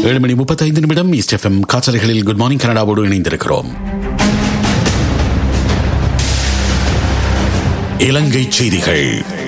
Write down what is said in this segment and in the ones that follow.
ஏழு மணி முப்பத்தைந்து நிமிடம் ஈஸ்ட் எஃப்எம் காற்றலைகளில் குட் மார்னிங் கனடாவோடு இணைந்திருக்கிறோம் இலங்கை செய்திகள்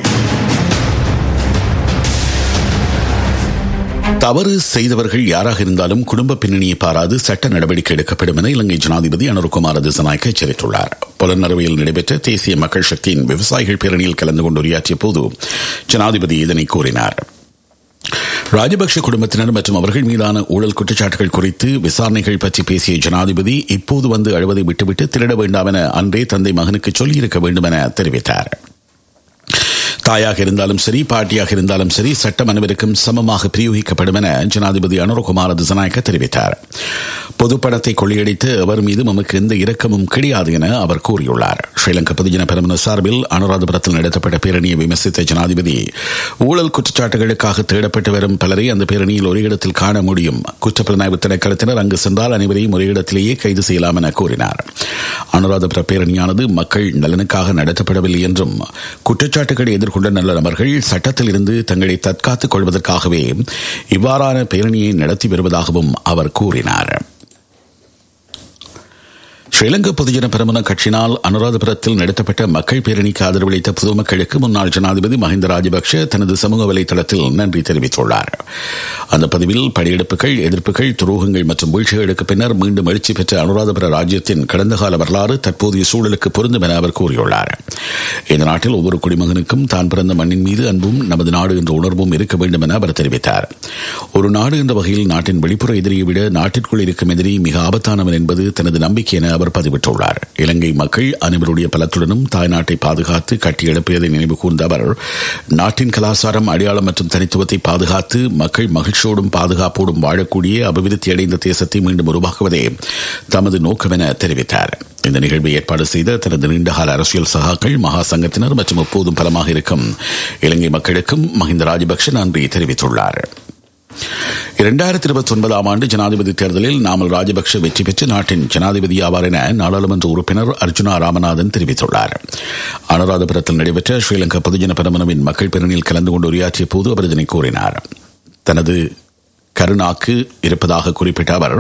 தவறு செய்தவர்கள் யாராக இருந்தாலும் குடும்ப பின்னணியை பாராது சட்ட நடவடிக்கை எடுக்கப்படும் என இலங்கை ஜனாதிபதி அனுருகுமார திசநாயக்க எச்சரித்துள்ளார் புலனறுவையில் நடைபெற்ற தேசிய மக்கள் சக்தியின் விவசாயிகள் பேரணியில் கலந்து கொண்டு உரையாற்றிய போது ஜனாதிபதி இதனை கூறினார் ராஜபக்ஷ குடும்பத்தினர் மற்றும் அவர்கள் மீதான ஊழல் குற்றச்சாட்டுகள் குறித்து விசாரணைகள் பற்றி பேசிய ஜனாதிபதி இப்போது வந்து அழுவதை விட்டுவிட்டு திருட வேண்டாம் என அன்றே தந்தை மகனுக்கு சொல்லியிருக்க வேண்டும் என தெரிவித்தார் தாயாக இருந்தாலும் சரி பாட்டியாக இருந்தாலும் சரி சட்டம் அனைவருக்கும் சமமாக பிரயோகிக்கப்படும் என ஜனாதிபதி அனுரகுமார திசநாயக்க தெரிவித்தார் பொதுப்படத்தை கொள்ளையடித்து அவர் மீது நமக்கு எந்த இரக்கமும் கிடையாது என அவர் கூறியுள்ளார் ஸ்ரீலங்கா பொதுஜன பெருமன சார்பில் அனுராதபுரத்தில் நடத்தப்பட்ட பேரணியை விமர்சித்த ஜனாதிபதி ஊழல் குற்றச்சாட்டுகளுக்காக தேடப்பட்டு வரும் பலரை அந்த பேரணியில் ஒரு இடத்தில் காண முடியும் குற்றப்புலனாய்வு திணைக்களத்தினர் அங்கு சென்றால் அனைவரையும் ஒரே இடத்திலேயே கைது செய்யலாம் என கூறினார் அனுராதபுர பேரணியானது மக்கள் நலனுக்காக நடத்தப்படவில்லை என்றும் குற்றச்சாட்டுகளை எதிர்கொண்ட நல்ல நபர்கள் சட்டத்தில் இருந்து தங்களை தற்காத்துக் கொள்வதற்காகவே இவ்வாறான பேரணியை நடத்தி வருவதாகவும் அவர் கூறினார் ஸ்ரீலங்கா பொதுஜன பெருமன கட்சியினால் அனுராதபுரத்தில் நடத்தப்பட்ட மக்கள் பேரணிக்கு ஆதரவளித்த பொதுமக்களுக்கு முன்னாள் ஜனாதிபதி மஹிந்த ராஜபக்ஷ தனது சமூக வலைதளத்தில் நன்றி தெரிவித்துள்ளார் அந்த பதிவில் படையெடுப்புகள் எதிர்ப்புகள் துரோகங்கள் மற்றும் வீழ்ச்சிகளுக்கு பின்னர் மீண்டும் எழுச்சி பெற்ற அனுராதபுர ராஜ்யத்தின் கடந்த கால வரலாறு தற்போதைய சூழலுக்கு பொருந்தும் என அவர் கூறியுள்ளார் இந்த நாட்டில் ஒவ்வொரு குடிமகனுக்கும் தான் பிறந்த மண்ணின் மீது அன்பும் நமது நாடு என்ற உணர்வும் இருக்க வேண்டும் என அவர் தெரிவித்தார் ஒரு நாடு என்ற வகையில் நாட்டின் வெளிப்புற எதிரியை விட நாட்டிற்குள் இருக்கும் எதிரி மிக ஆபத்தானவன் என்பது தனது நம்பிக்கை என அவர் பதிவிட்டுள்ளார் இலங்கை மக்கள் அனைவருடைய பலத்துடனும் தாய்நாட்டை பாதுகாத்து கட்டியெழுப்பியதை நினைவு கூர்ந்த அவர் நாட்டின் கலாச்சாரம் அடையாளம் மற்றும் தனித்துவத்தை பாதுகாத்து மக்கள் மகிழ்ச்சியோடும் பாதுகாப்போடும் வாழக்கூடிய அபிவிருத்தி அடைந்த தேசத்தை மீண்டும் உருவாக்குவதே தமது நோக்கம் என தெரிவித்தார் இந்த நிகழ்வை ஏற்பாடு செய்த தனது நீண்டகால அரசியல் சகாக்கள் மகா சங்கத்தினர் மற்றும் எப்போதும் பலமாக இருக்கும் இலங்கை மக்களுக்கும் மஹிந்த ராஜபக்ஷ நன்றி தெரிவித்துள்ளார் இரண்டாயிரத்தி இருபத்தி ஒன்பதாம் ஆண்டு ஜனாதிபதி தேர்தலில் நாமல் ராஜபக்ஷ வெற்றி பெற்று நாட்டின் ஜனாதிபதி ஆவார் என நாடாளுமன்ற உறுப்பினர் அர்ஜுனா ராமநாதன் தெரிவித்துள்ளார் அனுராதபுரத்தில் நடைபெற்ற ஸ்ரீலங்கா பொதுஜன பெரமனவின் மக்கள் பேரணியில் கலந்து கொண்டு உரையாற்றிய போது அவர் இதனை கூறினார் தனது கருணாக்கு இருப்பதாக குறிப்பிட்ட அவர்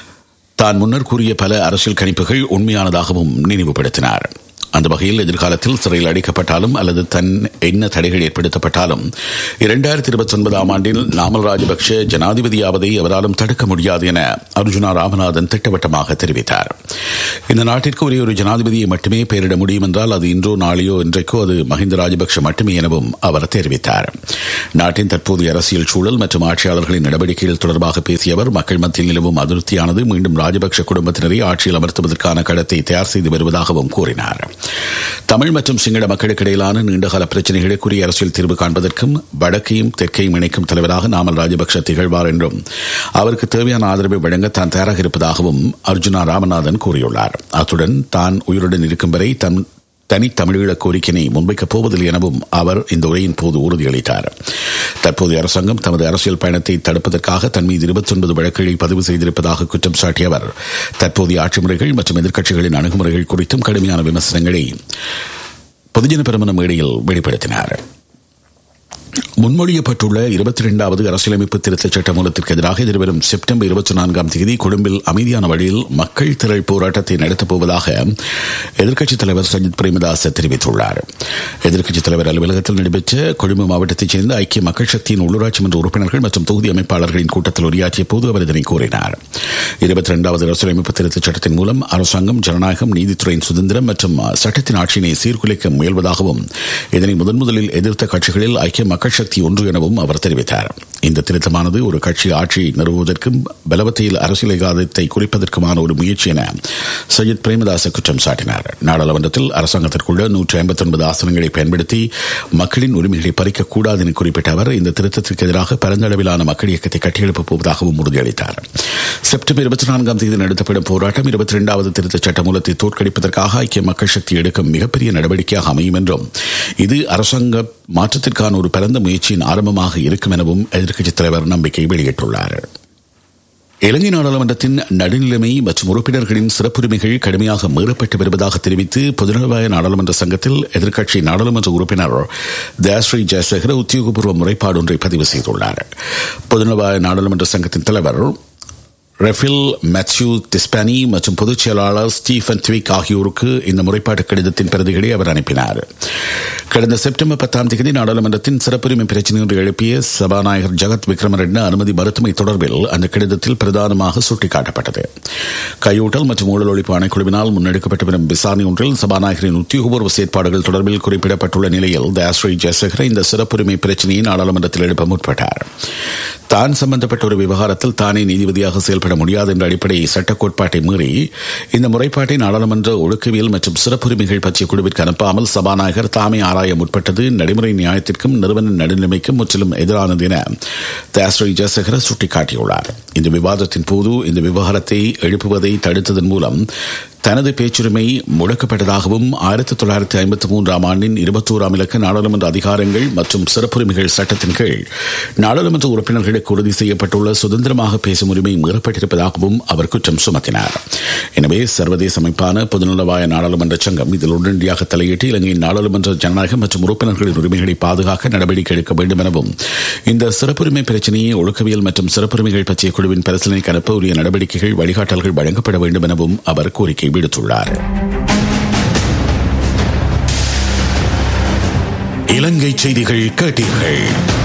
தான் முன்னர் கூறிய பல அரசியல் கணிப்புகள் உண்மையானதாகவும் நினைவுபடுத்தினார் அந்த வகையில் எதிர்காலத்தில் சிறையில் அடைக்கப்பட்டாலும் அல்லது தன் என்ன தடைகள் ஏற்படுத்தப்பட்டாலும் இரண்டாயிரத்தி இருபத்தி ஒன்பதாம் ஆண்டில் நாமல் ராஜபக்ஷ ஜனாதிபதியாவதை அவராலும் தடுக்க முடியாது என அர்ஜுனா ராமநாதன் திட்டவட்டமாக தெரிவித்தார் இந்த நாட்டிற்கு ஒரே ஒரு ஜனாதிபதியை மட்டுமே பெயரிட முடியும் என்றால் அது இன்றோ நாளையோ இன்றைக்கோ அது மஹிந்த ராஜபக்ஷ மட்டுமே எனவும் அவர் தெரிவித்தார் நாட்டின் தற்போதைய அரசியல் சூழல் மற்றும் ஆட்சியாளர்களின் நடவடிக்கைகள் தொடர்பாக பேசிய அவர் மக்கள் மத்தியில் நிலவும் அதிருப்தியானது மீண்டும் ராஜபக்ஷ குடும்பத்தினரை ஆட்சியில் அமர்த்துவதற்கான களத்தை தயார் செய்து வருவதாகவும் கூறினார் தமிழ் மற்றும் சிங்கள மக்களுக்கு இடையிலான நீண்டகால பிரச்சினைகளுக்குரிய அரசியல் தீர்வு காண்பதற்கும் வடக்கையும் தெற்கையும் இணைக்கும் தலைவராக நாமல் ராஜபக்ஷ திகழ்வார் என்றும் அவருக்கு தேவையான ஆதரவை வழங்க தான் தயாராக இருப்பதாகவும் அர்ஜுனா ராமநாதன் கூறியுள்ளார் அத்துடன் தான் உயிருடன் இருக்கும் வரை தன் தனித்தமிழீழ கோரிக்கையை முன்வைக்கப் போவதில்லை எனவும் அவர் இந்த உரையின் போது உறுதியளித்தார் தற்போதைய அரசாங்கம் தமது அரசியல் பயணத்தை தடுப்பதற்காக தன் மீது இருபத்தி ஒன்பது வழக்குகளை பதிவு செய்திருப்பதாக குற்றம் சாட்டிய அவர் தற்போதைய ஆட்சி முறைகள் மற்றும் எதிர்க்கட்சிகளின் அணுகுமுறைகள் குறித்தும் கடுமையான விமர்சனங்களை பொதுஜன பெருமன மேடையில் வெளிப்படுத்தினார் முன்மொழியப்பட்டுள்ள இருபத்தி இரண்டாவது அரசியலமைப்பு திருத்தச் சட்ட மூலத்திற்கு எதிராக எதிர்வரும் செப்டம்பர் இருபத்தி நான்காம் தேதி கொழும்பில் அமைதியான வழியில் மக்கள் திரள் போராட்டத்தை நடத்தப் போவதாக எதிர்க்கட்சித் தலைவர் சஜித் பிரேமதாஸ் தெரிவித்துள்ளார் எதிர்க்கட்சித் தலைவர் அலுவலகத்தில் நடைபெற்ற கொழும்பு மாவட்டத்தைச் சேர்ந்த ஐக்கிய மக்கள் சக்தியின் உள்ளூராட்சி மன்ற உறுப்பினர்கள் மற்றும் தொகுதி அமைப்பாளர்களின் கூட்டத்தில் உரையாற்றிய போது அவர் இதனை கூறினார் இருபத்தி இரண்டாவது அரசியலமைப்பு திருத்தச் சட்டத்தின் மூலம் அரசாங்கம் ஜனநாயகம் நீதித்துறையின் சுதந்திரம் மற்றும் சட்டத்தின் ஆட்சியினை சீர்குலைக்க முயல்வதாகவும் இதனை முதன் முதலில் எதிர்த்த கட்சிகளில் ஐக்கிய மக்கள் சக்தி ஒன்று எனவும் அவர் தெரிவித்தார் இந்த திருத்தமானது ஒரு கட்சி ஆட்சியை நிறுவுவதற்கும் பலவத்தையில் அரசியலகாதத்தை குறிப்பதற்குமான ஒரு முயற்சி என சையத் பிரேமதாச குற்றம் சாட்டினார் நாடாளுமன்றத்தில் அரசாங்கத்திற்குள்ள நூற்றி ஐம்பத்தி ஒன்பது ஆசனங்களை பயன்படுத்தி மக்களின் உரிமைகளை பறிக்கக்கூடாது என குறிப்பிட்ட அவர் இந்த திருத்தத்திற்கு எதிராக பரந்த அளவிலான மக்கள் இயக்கத்தை கட்டியெழுப்பப் போவதாகவும் உறுதியளித்தார் செப்டம்பர் இருபத்தி நான்காம் தேதி நடத்தப்படும் போராட்டம் இருபத்தி இரண்டாவது திருத்தச் சட்ட மூலத்தை தோற்கடிப்பதற்காக ஐக்கிய மக்கள் சக்தி எடுக்கும் மிகப்பெரிய நடவடிக்கையாக அமையும் என்றும் இது அரசாங்க மாற்றத்திற்கான ஒரு பரந்த முயற்சியின் ஆரம்பமாக இருக்கும் எனவும் எதிர்க்கட்சித் தலைவர் நம்பிக்கை வெளியிட்டுள்ளார் இலங்கை நாடாளுமன்றத்தின் நடுநிலைமை மற்றும் உறுப்பினர்களின் சிறப்புரிமைகள் கடுமையாக மீறப்பட்டு வருவதாக தெரிவித்து பொதுநலவாய நாடாளுமன்ற சங்கத்தில் எதிர்க்கட்சி நாடாளுமன்ற உறுப்பினர் தயாஸ்ரீ ஜெயசேகர உத்தியோகபூர்வ முறைப்பாடு ஒன்றை பதிவு செய்துள்ளார் பொதுநலவாய நாடாளுமன்ற சங்கத்தின் தலைவர் ரெஃபில் மேத்யூ திஸ்பானி மற்றும் பொதுச் செயலாளர் ஸ்டீஃபன் ட்விக் ஆகியோருக்கு இந்த முறைப்பாட்டு கடிதத்தின் பிரதிகளை அவர் அனுப்பினார் கடந்த செப்டம்பர் பத்தாம் தேதி நாடாளுமன்றத்தின் சிறப்புரிமை பிரச்சினை ஒன்று எழுப்பிய சபாநாயகர் ஜெகத் விக்ரமரெட்ன அனுமதி மறுத்துமை தொடர்பில் அந்த கடிதத்தில் பிரதானமாக சுட்டிக்காட்டப்பட்டது கையூட்டல் மற்றும் ஊழல் ஒழிப்பு ஆணைக்குழுவினால் முன்னெடுக்கப்பட்டு வரும் விசாரணை ஒன்றில் சபாநாயகரின் உத்தியோகபூர்வ செயற்பாடுகள் தொடர்பில் குறிப்பிடப்பட்டுள்ள நிலையில் தயாஸ்ரீ ஜெயசேகர இந்த சிறப்புரிமை பிரச்சினையை நாடாளுமன்றத்தில் எழுப்ப முற்பட்டார் தான் சம்பந்தப்பட்ட ஒரு விவகாரத்தில் தானே நீதிபதியாக செயல்பட முடியாது என்ற அடிப்படை சட்ட கோட்பாட்டை மீறி இந்த முறைப்பாட்டை நாடாளுமன்ற ஒழுக்கவியல் மற்றும் சிறப்புரிமைகள் பற்றிய குழுவிற்கு அனுப்பாமல் சபாநாயகர் தாமே ஆராய முற்பட்டது நடைமுறை நியாயத்திற்கும் நிறுவன நடுநிலைமைக்கும் முற்றிலும் எதிரானது என தயாஸ்ரீ ஜெயசேகர சுட்டிக்காட்டியுள்ளார் இந்த விவாதத்தின் போது இந்த விவகாரத்தை எழுப்புவதை தடுத்ததன் மூலம் தனது பேச்சுரிமை முடக்கப்பட்டதாகவும் ஆயிரத்தி தொள்ளாயிரத்தி ஐம்பத்தி மூன்றாம் ஆண்டின் இருபத்தோராம் இலக்க நாடாளுமன்ற அதிகாரங்கள் மற்றும் சிறப்புரிமைகள் சட்டத்தின் கீழ் நாடாளுமன்ற உறுப்பினர்களுக்கு உறுதி செய்யப்பட்டுள்ள சுதந்திரமாக பேசும் உரிமை மீறப்பட்டிருப்பதாகவும் அவர் குற்றம் சுமத்தினார் எனவே சர்வதேச அமைப்பான பொதுநலவாய நாடாளுமன்ற சங்கம் இதில் உடனடியாக தலையிட்டு இலங்கையின் நாடாளுமன்ற ஜனநாயகம் மற்றும் உறுப்பினர்களின் உரிமைகளை பாதுகாக்க நடவடிக்கை எடுக்க வேண்டும் எனவும் இந்த சிறப்புரிமை பிரச்சினையை ஒழுக்கவியல் மற்றும் சிறப்புரிமைகள் பற்றிய குழுவின் பரிசீலனைக்கு அனுப்ப உரிய நடவடிக்கைகள் வழிகாட்டல்கள் வழங்கப்பட வேண்டும் எனவும் அவர் கோரிக்கை விடுத்துள்ளார் இலங்கை செய்திகள் கேட்டீர்கள்